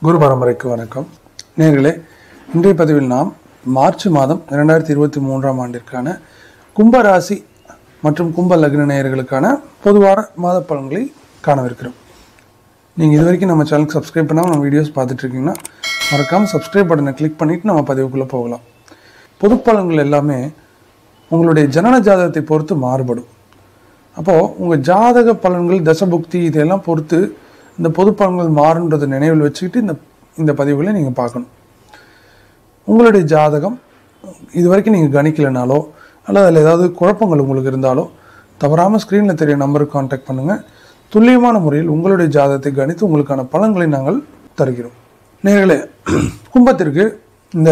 குரு பரம்பரைக்கு வணக்கம் நேர்களே இன்றைய பதிவில் நாம் மார்ச் மாதம் இரண்டாயிரத்தி இருபத்தி மூன்றாம் ஆண்டிற்கான கும்ப ராசி மற்றும் கும்ப லக்ன நேயர்களுக்கான பொதுவான மாத பலன்களை காணவிருக்கிறோம் நீங்கள் இது வரைக்கும் நம்ம சேனலுக்கு சப்ஸ்கிரைப் பண்ணாமல் நம்ம வீடியோஸ் பார்த்துட்டு இருக்கீங்கன்னா மறக்காமல் சப்ஸ்கிரைப் பட்டனை கிளிக் பண்ணிவிட்டு நம்ம பதிவுக்குள்ளே போகலாம் பொது பலன்கள் எல்லாமே உங்களுடைய ஜனன ஜாதகத்தை பொறுத்து மாறுபடும் அப்போது உங்கள் ஜாதக பலன்கள் தசபுக்தி இதெல்லாம் பொறுத்து இந்த பொது பலன்கள் மாறுன்றதை நினைவில் வச்சுக்கிட்டு இந்த இந்த பதிவுகளை நீங்கள் பார்க்கணும் உங்களுடைய ஜாதகம் இது வரைக்கும் நீங்கள் கணிக்கலைனாலோ அல்லது அதில் ஏதாவது குழப்பங்கள் உங்களுக்கு இருந்தாலோ தவறாமல் ஸ்க்ரீனில் தெரிய நம்பருக்கு காண்டாக்ட் பண்ணுங்கள் துல்லியமான முறையில் உங்களுடைய ஜாதகத்தை கணித்து உங்களுக்கான பலன்களை நாங்கள் தருகிறோம் நேர்களே கும்பத்திற்கு இந்த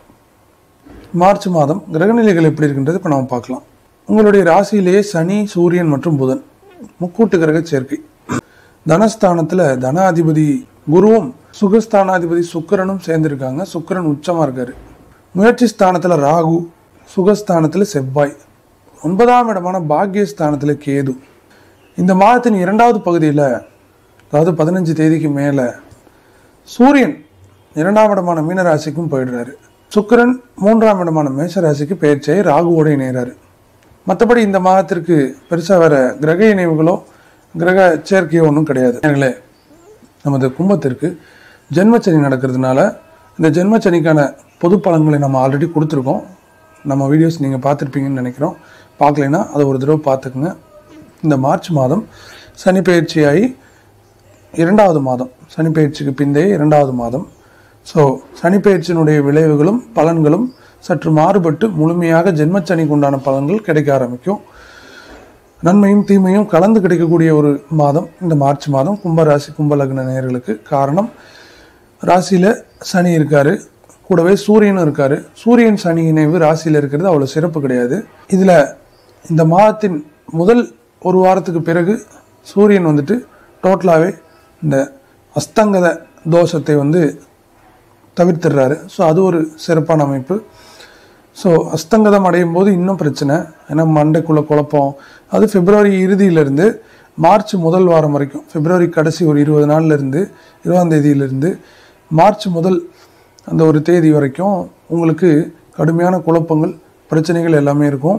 மார்ச் மாதம் கிரகநிலைகள் எப்படி இருக்கின்றது இப்போ நம்ம பார்க்கலாம் உங்களுடைய ராசியிலேயே சனி சூரியன் மற்றும் புதன் முக்கூட்டு கிரக சேர்க்கை தனஸ்தானத்தில் தனாதிபதி குருவும் சுகஸ்தானாதிபதி சுக்கிரனும் சேர்ந்திருக்காங்க சுக்கிரன் உச்சமாக இருக்காரு முயற்சி ஸ்தானத்தில் ராகு சுகஸ்தானத்தில் செவ்வாய் ஒன்பதாம் இடமான பாக்கியஸ்தானத்தில் கேது இந்த மாதத்தின் இரண்டாவது பகுதியில் அதாவது பதினஞ்சு தேதிக்கு மேலே சூரியன் இரண்டாம் இடமான மீனராசிக்கும் போயிடுறாரு சுக்கிரன் மூன்றாம் இடமான மேஷராசிக்கு பயிற்சியாகி ராகுவோட இணைகிறாரு மற்றபடி இந்த மாதத்திற்கு பெருசாக வேற கிரக இணைவுகளோ கிரக சேர்க்கையோ ஒன்றும் கிடையாது ஏங்களே நமது கும்பத்திற்கு ஜென்மச்சனி நடக்கிறதுனால இந்த ஜென்மச்சனிக்கான பொது பலன்களை நம்ம ஆல்ரெடி கொடுத்துருக்கோம் நம்ம வீடியோஸ் நீங்கள் பார்த்துருப்பீங்கன்னு நினைக்கிறோம் பார்க்கலைன்னா அதை ஒரு தடவை பார்த்துக்குங்க இந்த மார்ச் மாதம் சனி பயிற்சியாகி இரண்டாவது மாதம் சனி பயிற்சிக்கு பிந்தைய இரண்டாவது மாதம் ஸோ சனி பயிற்சியினுடைய விளைவுகளும் பலன்களும் சற்று மாறுபட்டு முழுமையாக ஜென்மச்சனிக்கு உண்டான பலன்கள் கிடைக்க ஆரம்பிக்கும் நன்மையும் தீமையும் கலந்து கிடைக்கக்கூடிய ஒரு மாதம் இந்த மார்ச் மாதம் கும்ப ராசி கும்ப லக்ன நேயர்களுக்கு காரணம் ராசியில் சனி இருக்காரு கூடவே சூரியனும் இருக்காரு சூரியன் சனி இணைவு ராசியில் இருக்கிறது அவ்வளோ சிறப்பு கிடையாது இதில் இந்த மாதத்தின் முதல் ஒரு வாரத்துக்கு பிறகு சூரியன் வந்துட்டு டோட்டலாகவே இந்த அஸ்தங்கத தோஷத்தை வந்து தவிர்த்துடுறாரு ஸோ அது ஒரு சிறப்பான அமைப்பு ஸோ அஸ்தங்கதம் அடையும் போது இன்னும் பிரச்சனை ஏன்னா மண்டைக்குள்ள குழப்பம் அது பிப்ரவரி இறுதியிலிருந்து மார்ச் முதல் வாரம் வரைக்கும் பிப்ரவரி கடைசி ஒரு இருபது நாள்லேருந்து இருபதாம் தேதியிலிருந்து மார்ச் முதல் அந்த ஒரு தேதி வரைக்கும் உங்களுக்கு கடுமையான குழப்பங்கள் பிரச்சனைகள் எல்லாமே இருக்கும்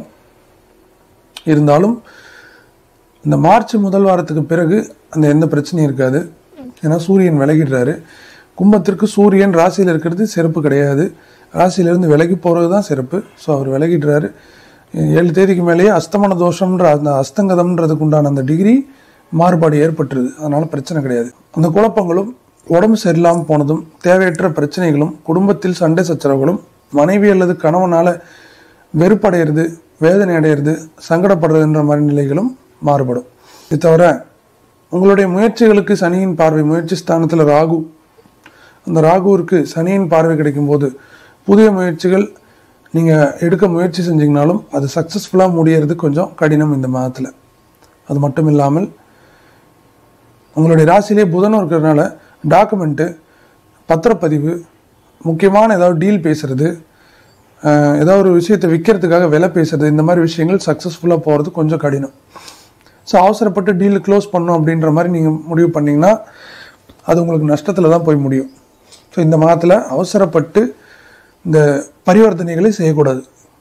இருந்தாலும் இந்த மார்ச் முதல் வாரத்துக்கு பிறகு அந்த எந்த பிரச்சனையும் இருக்காது ஏன்னா சூரியன் விலகிடுறாரு கும்பத்திற்கு சூரியன் ராசியில் இருக்கிறது சிறப்பு கிடையாது ராசியிலிருந்து விலகி போகிறது தான் சிறப்பு ஸோ அவர் விலகிடுறாரு ஏழு தேதிக்கு மேலேயே அஸ்தமன தோஷம்ன்ற அந்த அஸ்தங்கதம்ன்றதுக்கு உண்டான அந்த டிகிரி மாறுபாடு ஏற்பட்டுருது அதனால் பிரச்சனை கிடையாது அந்த குழப்பங்களும் உடம்பு சரியில்லாமல் போனதும் தேவையற்ற பிரச்சனைகளும் குடும்பத்தில் சண்டை சச்சரவுகளும் மனைவி அல்லது கணவனால் வெறுப்படைகிறது வேதனை அடையிறது சங்கடப்படுறதுன்ற மாதிரி நிலைகளும் மாறுபடும் இது தவிர உங்களுடைய முயற்சிகளுக்கு சனியின் பார்வை முயற்சி ஸ்தானத்தில் ராகு அந்த ராகுவிற்கு சனியின் பார்வை கிடைக்கும்போது புதிய முயற்சிகள் நீங்கள் எடுக்க முயற்சி செஞ்சீங்கனாலும் அது சக்ஸஸ்ஃபுல்லாக முடியறது கொஞ்சம் கடினம் இந்த மாதத்தில் அது மட்டும் இல்லாமல் உங்களுடைய ராசியிலே புதனும் இருக்கிறதுனால டாக்குமெண்ட்டு பத்திரப்பதிவு முக்கியமான ஏதாவது டீல் பேசுறது அஹ், ஏதாவது ஒரு விஷயத்தை விற்கிறதுக்காக விலை பேசுறது இந்த மாதிரி விஷயங்கள் சக்ஸஸ்ஃபுல்லாக போகிறது கொஞ்சம் கடினம் ஸோ அவசரப்பட்டு டீல் க்ளோஸ் பண்ணோம் அப்படின்ற மாதிரி நீங்கள் முடிவு பண்ணிங்கன்னா அது உங்களுக்கு நஷ்டத்தில் தான் போய் முடியும் ஸோ இந்த மாதத்தில் அவசரப்பட்டு இந்த பரிவர்த்தனைகளை செய்யக்கூடாது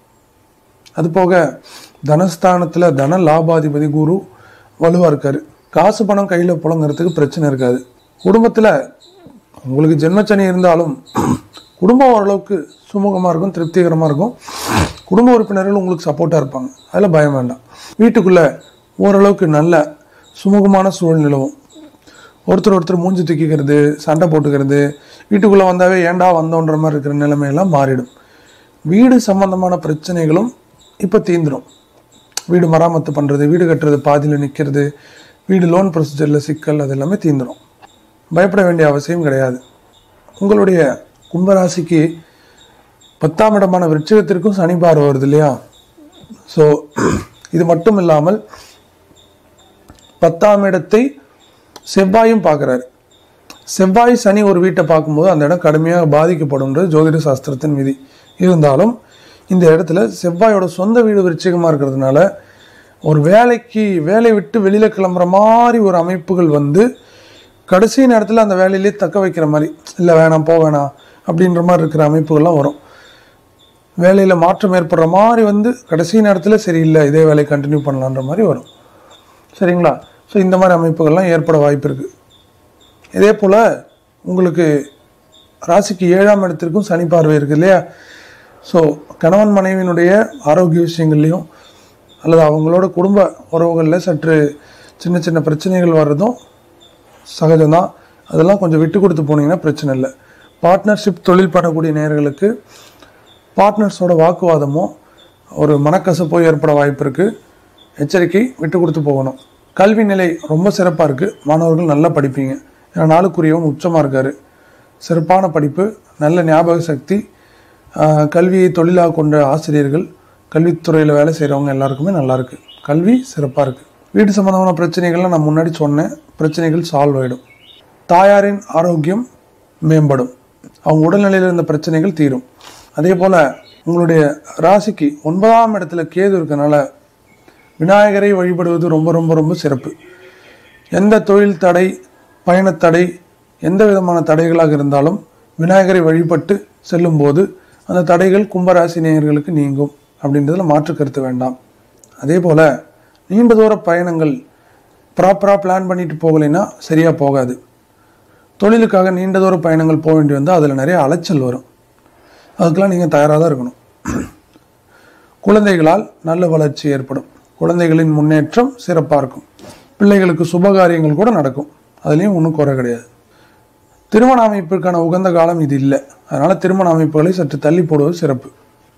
அது போக தனஸ்தானத்தில் தன லாபாதிபதி குரு வலுவாக இருக்காரு காசு பணம் கையில் புழங்குறதுக்கு பிரச்சனை இருக்காது குடும்பத்தில் உங்களுக்கு ஜென்மச்சனி இருந்தாலும் குடும்பம் ஓரளவுக்கு சுமூகமாக இருக்கும் திருப்திகரமாக இருக்கும் குடும்ப உறுப்பினர்கள் உங்களுக்கு சப்போர்ட்டாக இருப்பாங்க அதில் பயம் வேண்டாம் வீட்டுக்குள்ளே ஓரளவுக்கு நல்ல சுமூகமான சூழல் நிலவும் ஒருத்தர் ஒருத்தர் மூஞ்சி தூக்கிக்கிறது சண்டை போட்டுக்கிறது வீட்டுக்குள்ளே வந்தாவே ஏண்டா வந்தோன்ற மாதிரி இருக்கிற நிலைமையெல்லாம் மாறிடும் வீடு சம்பந்தமான பிரச்சனைகளும் இப்போ தீந்துரும் வீடு மராமத்து பண்ணுறது வீடு கட்டுறது பாதியில் நிற்கிறது வீடு லோன் ப்ரொசீஜரில் சிக்கல் அது எல்லாமே தீந்துரும் பயப்பட வேண்டிய அவசியம் கிடையாது உங்களுடைய கும்பராசிக்கு பத்தாம் இடமான விருச்சிகத்திற்கும் சனி பார்வை வருது இல்லையா ஸோ இது மட்டும் இல்லாமல் பத்தாம் இடத்தை செவ்வாயும் பார்க்குறாரு செவ்வாய் சனி ஒரு வீட்டை பார்க்கும்போது அந்த இடம் கடுமையாக பாதிக்கப்படும்ன்றது ஜோதிட சாஸ்திரத்தின் விதி இருந்தாலும் இந்த இடத்துல செவ்வாயோட சொந்த வீடு விருச்சிகமாக இருக்கிறதுனால ஒரு வேலைக்கு வேலை விட்டு வெளியில் கிளம்புற மாதிரி ஒரு அமைப்புகள் வந்து கடைசி நேரத்தில் அந்த வேலையிலே தக்க வைக்கிற மாதிரி இல்லை வேணாம் போ வேணாம் அப்படின்ற மாதிரி இருக்கிற அமைப்புகள்லாம் வரும் வேலையில் மாற்றம் ஏற்படுற மாதிரி வந்து கடைசி நேரத்தில் சரியில்லை இதே வேலையை கண்டினியூ பண்ணலான்ற மாதிரி வரும் சரிங்களா ஸோ இந்த மாதிரி அமைப்புகள்லாம் ஏற்பட வாய்ப்பு இருக்குது இதே போல் உங்களுக்கு ராசிக்கு ஏழாம் இடத்திற்கும் சனி பார்வை இருக்குது இல்லையா ஸோ கணவன் மனைவியினுடைய ஆரோக்கிய விஷயங்கள்லையும் அல்லது அவங்களோட குடும்ப உறவுகளில் சற்று சின்ன சின்ன பிரச்சனைகள் வர்றதும் சகஜம்தான் அதெல்லாம் கொஞ்சம் விட்டு கொடுத்து போனீங்கன்னா பிரச்சனை இல்லை பார்ட்னர்ஷிப் தொழில் பண்ணக்கூடிய நேயர்களுக்கு பார்ட்னர்ஸோட வாக்குவாதமோ ஒரு மனக்கசப்போ ஏற்பட வாய்ப்பு இருக்குது எச்சரிக்கை விட்டு கொடுத்து போகணும் கல்வி நிலை ரொம்ப சிறப்பாக இருக்குது மாணவர்கள் நல்லா படிப்பீங்க ஏன்னா நாளுக்குரியவன் உச்சமாக இருக்கார் சிறப்பான படிப்பு நல்ல ஞாபக சக்தி ஆஹ், கல்வியை தொழிலாக கொண்ட ஆசிரியர்கள் கல்வித்துறையில் வேலை செய்கிறவங்க எல்லாருக்குமே நல்லா இருக்கு கல்வி சிறப்பாக இருக்குது வீடு சம்மந்தமான பிரச்சனைகள்லாம் நான் முன்னாடி சொன்னேன் பிரச்சனைகள் சால்வ் ஆகிடும் தாயாரின் ஆரோக்கியம் மேம்படும் அவங்க உடல்நிலையில் இருந்த பிரச்சனைகள் தீரும் அதே போல் உங்களுடைய ராசிக்கு ஒன்பதாம் இடத்துல கேது இருக்கனால விநாயகரை வழிபடுவது ரொம்ப ரொம்ப ரொம்ப சிறப்பு எந்த தொழில் தடை பயணத்தடை எந்த விதமான தடைகளாக இருந்தாலும் விநாயகரை வழிபட்டு செல்லும்போது அந்த தடைகள் கும்பராசி நேயர்களுக்கு நீங்கும் அப்படின்றதுல மாற்று கருத்து வேண்டாம் அதே போல் நீண்ட தூர பயணங்கள் ப்ராப்பராக பிளான் பண்ணிட்டு போகலைன்னா சரியாக போகாது தொழிலுக்காக நீண்ட தூர பயணங்கள் போக வேண்டி வந்தால் அதில் நிறைய அலைச்சல் வரும் அதுக்கெல்லாம் நீங்கள் தயாராக தான் இருக்கணும் குழந்தைகளால் நல்ல வளர்ச்சி ஏற்படும் குழந்தைகளின் முன்னேற்றம் சிறப்பாக இருக்கும் பிள்ளைகளுக்கு சுபகாரியங்கள் கூட நடக்கும் அதுலேயும் ஒன்றும் குறை கிடையாது திருமண அமைப்பிற்கான உகந்த காலம் இது இல்லை அதனால் திருமண அமைப்புகளை சற்று தள்ளி போடுவது சிறப்பு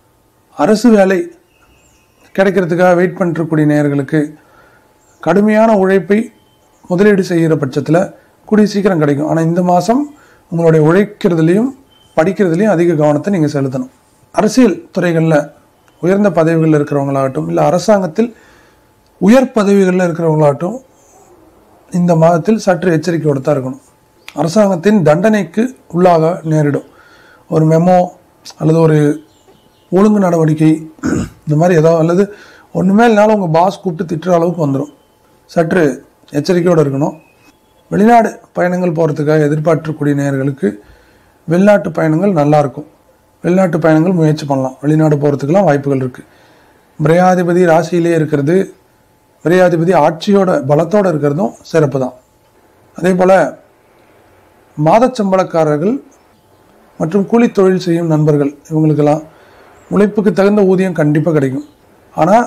அரசு வேலை கிடைக்கிறதுக்காக வெயிட் பண்ணிருக்கக்கூடிய நேயர்களுக்கு கடுமையான உழைப்பை முதலீடு செய்கிற பட்சத்தில் கூடிய சீக்கிரம் கிடைக்கும் ஆனால் இந்த மாதம் உங்களுடைய உழைக்கிறதுலையும் படிக்கிறதுலையும் அதிக கவனத்தை நீங்கள் செலுத்தணும் அரசியல் துறைகளில் உயர்ந்த பதவிகளில் இருக்கிறவங்களாகட்டும் இல்லை அரசாங்கத்தில் உயர் பதவிகளில் இருக்கிறவங்களாகட்டும் இந்த மாதத்தில் சற்று எச்சரிக்கையோடு தான் இருக்கணும் அரசாங்கத்தின் தண்டனைக்கு உள்ளாக நேரிடும் ஒரு மெமோ அல்லது ஒரு ஒழுங்கு நடவடிக்கை இந்த மாதிரி ஏதாவது அல்லது ஒன்றுமே இல்லைனாலும் உங்கள் பாஸ் கூப்பிட்டு திட்டுற அளவுக்கு வந்துடும் சற்று எச்சரிக்கையோடு இருக்கணும் வெளிநாடு பயணங்கள் போகிறதுக்காக எதிர்பார்க்கக்கூடிய நேயர்களுக்கு வெளிநாட்டு பயணங்கள் நல்லா இருக்கும் வெளிநாட்டு பயணங்கள் முயற்சி பண்ணலாம் வெளிநாடு போகிறதுக்கெல்லாம் வாய்ப்புகள் இருக்குது விரையாதிபதி ராசியிலே இருக்கிறது விரையாதிபதி ஆட்சியோட பலத்தோடு இருக்கிறதும் சிறப்பு தான் அதே போல் மாதச்சம்பளக்காரர்கள் மற்றும் கூலி தொழில் செய்யும் நண்பர்கள் இவங்களுக்கெல்லாம் உழைப்புக்கு தகுந்த ஊதியம் கண்டிப்பாக கிடைக்கும் ஆனால்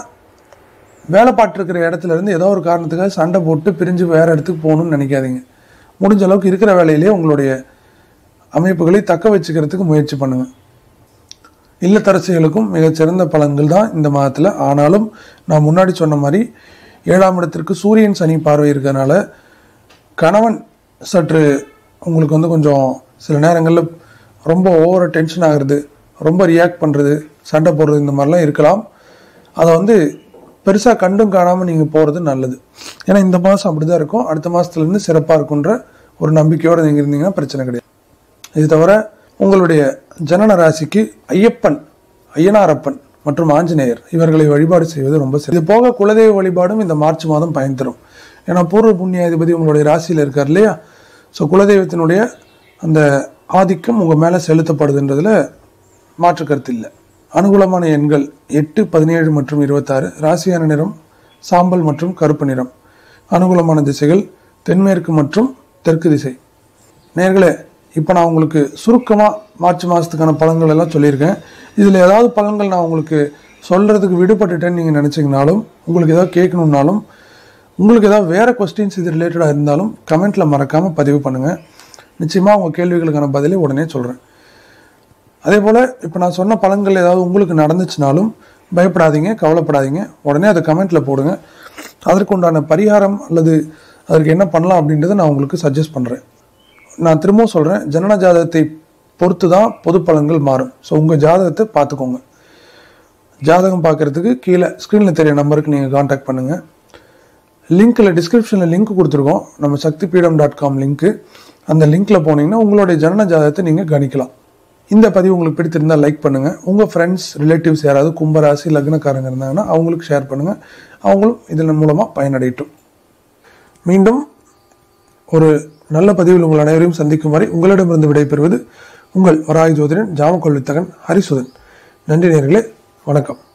வேலை பார்த்துருக்கிற இடத்துல இருந்து ஏதோ ஒரு காரணத்துக்காக சண்டை போட்டு பிரிஞ்சு வேறு இடத்துக்கு போகணும்னு நினைக்காதீங்க முடிஞ்ச அளவுக்கு இருக்கிற வேலையிலே உங்களுடைய அமைப்புகளை தக்க வச்சுக்கிறதுக்கு முயற்சி பண்ணுங்கள் இல்லத்தரசிகளுக்கும் மிகச்சிறந்த பலன்கள் தான் இந்த மாதத்தில் ஆனாலும் நான் முன்னாடி சொன்ன மாதிரி ஏழாம் இடத்திற்கு சூரியன் சனி பார்வை இருக்கிறதுனால கணவன் சற்று உங்களுக்கு வந்து கொஞ்சம் சில நேரங்களில் ரொம்ப ஓவர டென்ஷன் ஆகுறது ரொம்ப ரியாக்ட் பண்ணுறது சண்டை போடுறது இந்த மாதிரிலாம் இருக்கலாம் அதை வந்து பெருசாக கண்டும் காணாமல் நீங்கள் போகிறது நல்லது ஏன்னா இந்த மாதம் அப்படி தான் இருக்கும் அடுத்த மாதத்துலேருந்து சிறப்பாக இருக்குன்ற ஒரு நம்பிக்கையோடு நீங்கள் இருந்தீங்கன்னா பிரச்சனை கிடையாது இது தவிர உங்களுடைய ஜனன ராசிக்கு ஐயப்பன் ஐயனாரப்பன் மற்றும் ஆஞ்சநேயர் இவர்களை வழிபாடு செய்வது ரொம்ப சரி இது போக குலதெய்வ வழிபாடும் இந்த மார்ச் மாதம் பயன் தரும் ஏன்னா பூர்வ புண்ணியாதிபதி உங்களுடைய ராசியில் இருக்கார் இல்லையா ஸோ குலதெய்வத்தினுடைய அந்த ஆதிக்கம் உங்கள் மேலே செலுத்தப்படுதுன்றதுல மாற்று கருத்து இல்லை அனுகூலமான எண்கள் எட்டு பதினேழு மற்றும் இருபத்தாறு ராசியான நிறம் சாம்பல் மற்றும் கருப்பு நிறம் அனுகூலமான திசைகள் தென்மேற்கு மற்றும் தெற்கு திசை நேர்களே இப்போ நான் உங்களுக்கு சுருக்கமாக மார்ச் மாதத்துக்கான பலன்கள் எல்லாம் சொல்லியிருக்கேன் இதில் ஏதாவது பலன்கள் நான் உங்களுக்கு சொல்கிறதுக்கு விடுபட்டுட்டேன்னு நீங்கள் நினச்சிங்கனாலும் உங்களுக்கு ஏதாவது கேட்கணுன்னாலும் உங்களுக்கு ஏதாவது வேறு கொஸ்டின்ஸ் இது ரிலேட்டடாக இருந்தாலும் கமெண்ட்டில் மறக்காமல் பதிவு பண்ணுங்கள் நிச்சயமாக உங்கள் கேள்விகளுக்கான பதிலை உடனே சொல்கிறேன் அதே போல் இப்போ நான் சொன்ன பலன்கள் ஏதாவது உங்களுக்கு நடந்துச்சுனாலும் பயப்படாதீங்க கவலைப்படாதீங்க உடனே அதை கமெண்ட்டில் போடுங்க அதற்கு உண்டான பரிகாரம் அல்லது அதற்கு என்ன பண்ணலாம் அப்படின்றத நான் உங்களுக்கு சஜஸ்ட் பண்ணுறேன் நான் திரும்பவும் சொல்கிறேன் ஜனன ஜாதகத்தை பொறுத்து தான் பொது பலன்கள் மாறும் ஸோ உங்கள் ஜாதகத்தை பார்த்துக்கோங்க ஜாதகம் பார்க்குறதுக்கு கீழே ஸ்க்ரீனில் தெரிய நம்பருக்கு நீங்கள் காண்டாக்ட் பண்ணுங்கள் லிங்க்கில் டிஸ்கிரிப்ஷனில் லிங்க் கொடுத்துருக்கோம் நம்ம சக்தி பீடம் டாட் காம் லிங்க்கு அந்த லிங்க்கில் போனீங்கன்னா உங்களுடைய ஜனன ஜாதகத்தை நீங்கள் கணிக்கலாம் இந்த பதிவு உங்களுக்கு பிடித்திருந்தால் லைக் பண்ணுங்கள் உங்கள் ஃப்ரெண்ட்ஸ் ரிலேட்டிவ்ஸ் யாராவது கும்பராசி லக்னக்காரங்க இருந்தாங்கன்னா அவங்களுக்கு ஷேர் பண்ணுங்கள் அவங்களும் இதன் மூலமாக பயனடையட்டும் மீண்டும் ஒரு நல்ல பதிவில் உங்கள் அனைவரையும் சந்திக்கும் வரை உங்களிடமிருந்து விடைபெறுவது உங்கள் வராய் ஜோதிடன் ஜாமக்கொள்வித்தகன் ஹரிசுதன் நன்றி நேர்களே வணக்கம்